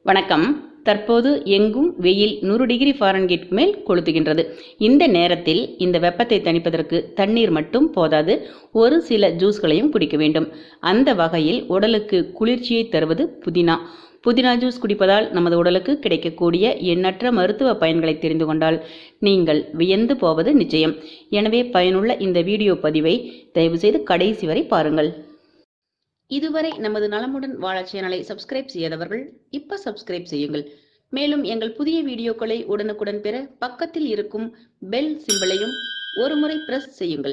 வணக்கம் தற்போது எங்கும் வெயில் நூறு டிகிரி ஃபாரன்ஹீட் மேல் கொளுத்துகின்றது இந்த நேரத்தில் இந்த வெப்பத்தை தணிப்பதற்கு தண்ணீர் மட்டும் போதாது ஒரு சில ஜூஸ்களையும் குடிக்க வேண்டும் அந்த வகையில் உடலுக்கு குளிர்ச்சியை தருவது புதினா புதினா ஜூஸ் குடிப்பதால் நமது உடலுக்கு கிடைக்கக்கூடிய எண்ணற்ற மருத்துவ பயன்களை தெரிந்து கொண்டால் நீங்கள் வியந்து போவது நிச்சயம் எனவே பயனுள்ள இந்த வீடியோ பதிவை தயவுசெய்து கடைசி வரை பாருங்கள் இதுவரை நமது நலமுடன் வாழ சேனலை சப்ஸ்கிரைப் செய்யாதவர்கள் இப்ப சப்ஸ்கிரைப் செய்யுங்கள் மேலும் எங்கள் புதிய வீடியோக்களை உடனுக்குடன் பெற பக்கத்தில் இருக்கும் பெல் சிம்பலையும் ஒருமுறை பிரஸ் செய்யுங்கள்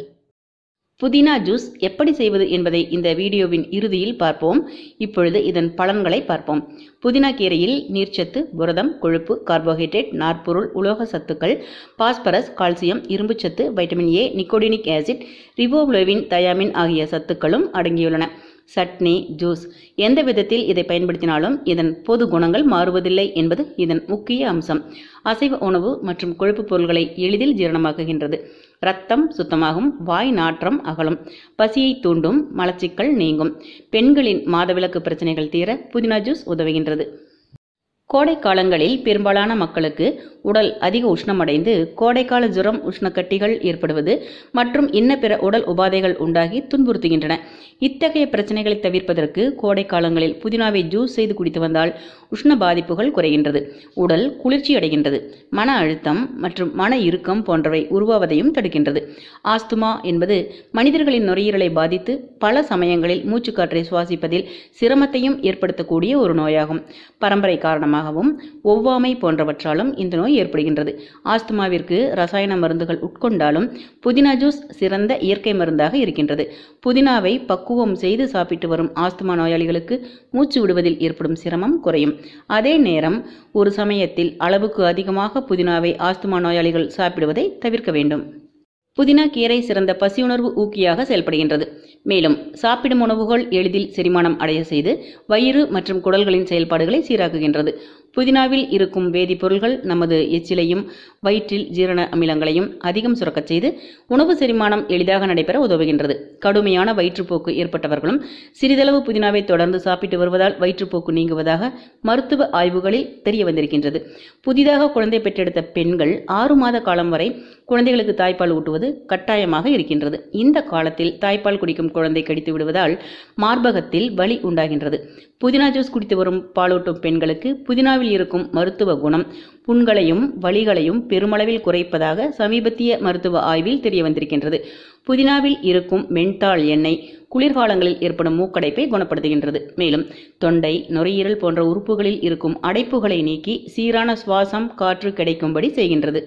புதினா ஜூஸ் எப்படி செய்வது என்பதை இந்த வீடியோவின் இறுதியில் பார்ப்போம் இப்பொழுது இதன் பலன்களை பார்ப்போம் புதினா கீரையில் நீர்ச்சத்து புரதம் கொழுப்பு கார்போஹைட்ரேட் நார்ப்பொருள் உலோக சத்துக்கள் பாஸ்பரஸ் கால்சியம் இரும்புச்சத்து vitamin A nicotinic acid riboflavin thiamine ஆகிய சத்துக்களும் அடங்கியுள்ளன சட்னி ஜூஸ் எந்த விதத்தில் இதை பயன்படுத்தினாலும் இதன் பொது குணங்கள் மாறுவதில்லை என்பது இதன் முக்கிய அம்சம் அசைவ உணவு மற்றும் கொழுப்பு பொருள்களை எளிதில் ஜீரணமாக்குகின்றது ரத்தம் சுத்தமாகும் வாய் நாற்றம் அகலும் பசியை தூண்டும் மலச்சிக்கல் நீங்கும் பெண்களின் மாதவிலக்கு பிரச்சனைகள் தீர புதினா ஜூஸ் உதவுகின்றது கோடை காலங்களில் பெரும்பாலான மக்களுக்கு உடல் அதிக உஷ்ணமடைந்து கோடைக்கால ஜுரம் உஷ்ணக்கட்டிகள் ஏற்படுவது மற்றும் இன்ன பிற உடல் உபாதைகள் உண்டாகி துன்புறுத்துகின்றன இத்தகைய பிரச்சனைகளை தவிர்ப்பதற்கு கோடை காலங்களில் புதினாவை ஜூஸ் செய்து குடித்து வந்தால் உஷ்ண பாதிப்புகள் குறைகின்றது உடல் குளிர்ச்சி அடைகின்றது மன அழுத்தம் மற்றும் மன இறுக்கம் போன்றவை உருவாவதையும் தடுக்கின்றது ஆஸ்துமா என்பது மனிதர்களின் நுரையீரலை பாதித்து பல சமயங்களில் மூச்சுக்காற்றை சுவாசிப்பதில் சிரமத்தையும் ஏற்படுத்தக்கூடிய ஒரு நோயாகும் பரம்பரை காரணமாகவும் ஒவ்வாமை போன்றவற்றாலும் இந்த நோய் ஏற்படுகின்றது ஆஸ்துமாவிற்கு ரசாயன மருந்துகள் உட்கொண்டாலும் புதினா ஜூஸ் சிறந்த இயற்கை மருந்தாக இருக்கின்றது புதினாவை பக்குவம் செய்து சாப்பிட்டு வரும் ஆஸ்துமா நோயாளிகளுக்கு மூச்சு விடுவதில் ஏற்படும் சிரமம் குறையும் அதே நேரம் ஒரு சமயத்தில் அளவுக்கு அதிகமாக புதினாவை ஆஸ்துமா நோயாளிகள் சாப்பிடுவதை தவிர்க்க வேண்டும் புதினா கீரை சிறந்த பசியுணர்வு ஊக்கியாக செயல்படுகின்றது மேலும் சாப்பிடும் உணவுகள் எளிதில் செரிமானம் அடைய செய்து வயிறு மற்றும் குடல்களின் செயல்பாடுகளை சீராக்குகின்றது புதினாவில் இருக்கும் வேதிப்பொருள்கள் நமது எச்சிலையும் வயிற்றில் ஜீரண அமிலங்களையும் அதிகம் சுரக்கச் செய்து உணவு செரிமானம் எளிதாக நடைபெற உதவுகின்றது கடுமையான வயிற்றுப்போக்கு ஏற்பட்டவர்களும் சிறிதளவு புதினாவை தொடர்ந்து சாப்பிட்டு வருவதால் வயிற்றுப்போக்கு நீங்குவதாக மருத்துவ ஆய்வுகளில் தெரிய வந்திருக்கின்றது புதிதாக குழந்தை பெற்றெடுத்த பெண்கள் ஆறு மாத காலம் வரை குழந்தைகளுக்கு தாய்ப்பால் ஊட்டுவது கட்டாயமாக இருக்கின்றது இந்த காலத்தில் தாய்ப்பால் குடிக்கும் குழந்தை கடித்து விடுவதால் மார்பகத்தில் வலி உண்டாகின்றது புதினா ஜூஸ் குடித்து வரும் பாலூட்டும் பெண்களுக்கு புதினாவில் இருக்கும் மருத்துவ குணம் புண்களையும் வலிகளையும் பெருமளவில் குறைப்பதாக சமீபத்திய மருத்துவ ஆய்வில் தெரிய வந்திருக்கின்றது புதினாவில் இருக்கும் மென்தாள் எண்ணெய் குளிர்காலங்களில் ஏற்படும் மூக்கடைப்பை குணப்படுத்துகின்றது மேலும் தொண்டை நுரையீரல் போன்ற உறுப்புகளில் இருக்கும் அடைப்புகளை நீக்கி சீரான சுவாசம் காற்று கிடைக்கும்படி செய்கின்றது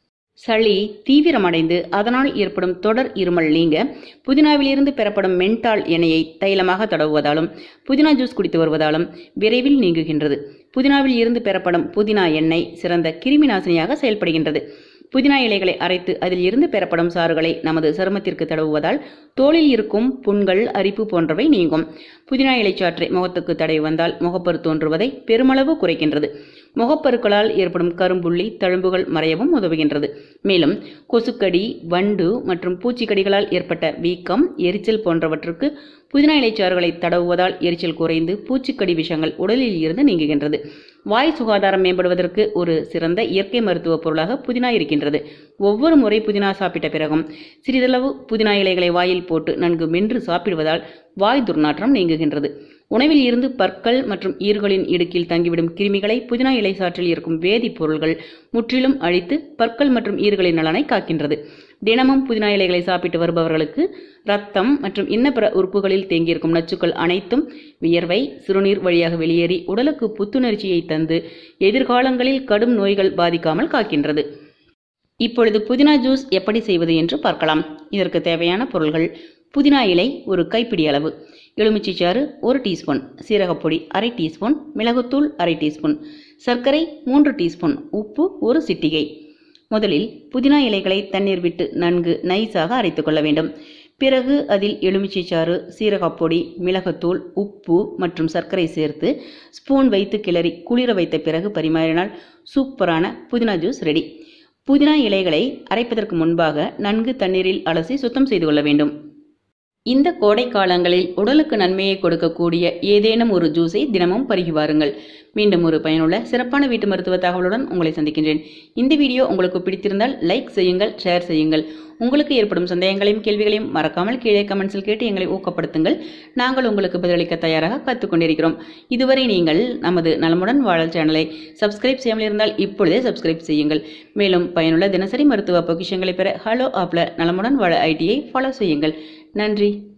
சளி தீவிரமடைந்து அதனால் ஏற்படும் தொடர் இருமல் நீங்க புதினாவிலிருந்து பெறப்படும் மென்டால் எண்ணெயை தைலமாக தடவுவதாலும் புதினா ஜூஸ் குடித்து வருவதாலும் விரைவில் நீங்குகின்றது புதினாவில் இருந்து பெறப்படும் புதினா எண்ணெய் சிறந்த கிருமி நாசினியாக செயல்படுகின்றது புதினா இலைகளை அரைத்து அதில் இருந்து பெறப்படும் சாறுகளை நமது சருமத்திற்கு தடவுவதால் தோலில் இருக்கும் புண்கள் அரிப்பு போன்றவை நீங்கும் புதினா இலைச்சாற்றை முகத்துக்கு தடவி வந்தால் முகப்பரு தோன்றுவதை பெருமளவு குறைக்கின்றது முகப்பருக்களால் ஏற்படும் கரும்புள்ளி தழும்புகள் மறையவும் உதவுகின்றது மேலும் கொசுக்கடி வண்டு மற்றும் பூச்சிக்கடிகளால் ஏற்பட்ட வீக்கம் எரிச்சல் போன்றவற்றுக்கு புதினா இலைச்சாறுகளை தடவுவதால் எரிச்சல் குறைந்து பூச்சிக்கடி விஷங்கள் உடலில் இருந்து நீங்குகின்றது வாய் சுகாதாரம் மேம்படுவதற்கு ஒரு சிறந்த இயற்கை மருத்துவ பொருளாக புதினா இருக்கின்றது ஒவ்வொரு முறை புதினா சாப்பிட்ட பிறகும் சிறிதளவு புதினா இலைகளை வாயில் போட்டு நன்கு மென்று சாப்பிடுவதால் வாய் துர்நாற்றம் நீங்குகின்றது உணவில் இருந்து பற்கள் மற்றும் ஈர்களின் இடுக்கில் தங்கிவிடும் கிருமிகளை புதினா இலை சாற்றில் இருக்கும் வேதிப்பொருள்கள் முற்றிலும் அழித்து பற்கள் மற்றும் ஈர்களின் நலனை காக்கின்றது தினமும் புதினா இலைகளை சாப்பிட்டு வருபவர்களுக்கு ரத்தம் மற்றும் இன்னபிற உறுப்புகளில் தேங்கியிருக்கும் நச்சுக்கள் அனைத்தும் வியர்வை சிறுநீர் வழியாக வெளியேறி உடலுக்கு புத்துணர்ச்சியை தந்து எதிர்காலங்களில் கடும் நோய்கள் பாதிக்காமல் காக்கின்றது இப்பொழுது புதினா ஜூஸ் எப்படி செய்வது என்று பார்க்கலாம் இதற்கு தேவையான பொருள்கள் புதினா இலை ஒரு கைப்பிடி அளவு எலுமிச்சைச்சாறு ஒரு டீஸ்பூன் சீரகப்பொடி அரை டீஸ்பூன் மிளகுத்தூள் அரை டீஸ்பூன் சர்க்கரை மூன்று டீஸ்பூன் உப்பு ஒரு சிட்டிகை முதலில் புதினா இலைகளை தண்ணீர் விட்டு நன்கு நைஸாக அரைத்துக் கொள்ள வேண்டும் பிறகு அதில் எலுமிச்சைச்சாறு சீரகப்பொடி மிளகுத்தூள் உப்பு மற்றும் சர்க்கரை சேர்த்து ஸ்பூன் வைத்து கிளறி குளிர வைத்த பிறகு பரிமாறினால் சூப்பரான புதினா ஜூஸ் ரெடி புதினா இலைகளை அரைப்பதற்கு முன்பாக நன்கு தண்ணீரில் அலசி சுத்தம் செய்து கொள்ள வேண்டும் இந்த கோடை காலங்களில் உடலுக்கு நன்மையை கொடுக்கக்கூடிய ஏதேனும் ஒரு ஜூஸை தினமும் பருகி வாருங்கள் மீண்டும் ஒரு பயனுள்ள சிறப்பான வீட்டு மருத்துவ தகவலுடன் உங்களை சந்திக்கின்றேன் இந்த வீடியோ உங்களுக்கு பிடித்திருந்தால் லைக் செய்யுங்கள் ஷேர் செய்யுங்கள் உங்களுக்கு ஏற்படும் சந்தேகங்களையும் கேள்விகளையும் மறக்காமல் கீழே கமெண்ட்ஸில் கேட்டு எங்களை ஊக்கப்படுத்துங்கள் நாங்கள் உங்களுக்கு பதிலளிக்க தயாராக கற்றுக்கொண்டிருக்கிறோம் இதுவரை நீங்கள் நமது நலமுடன் வாழல் சேனலை சப்ஸ்கிரைப் செய்யாமல் இருந்தால் இப்பொழுதே சப்ஸ்கிரைப் செய்யுங்கள் மேலும் பயனுள்ள தினசரி மருத்துவ பொக்கிஷங்களை பெற ஹலோ ஆப்ல நலமுடன் வாழ ஐடியை ஃபாலோ செய்யுங்கள் நன்றி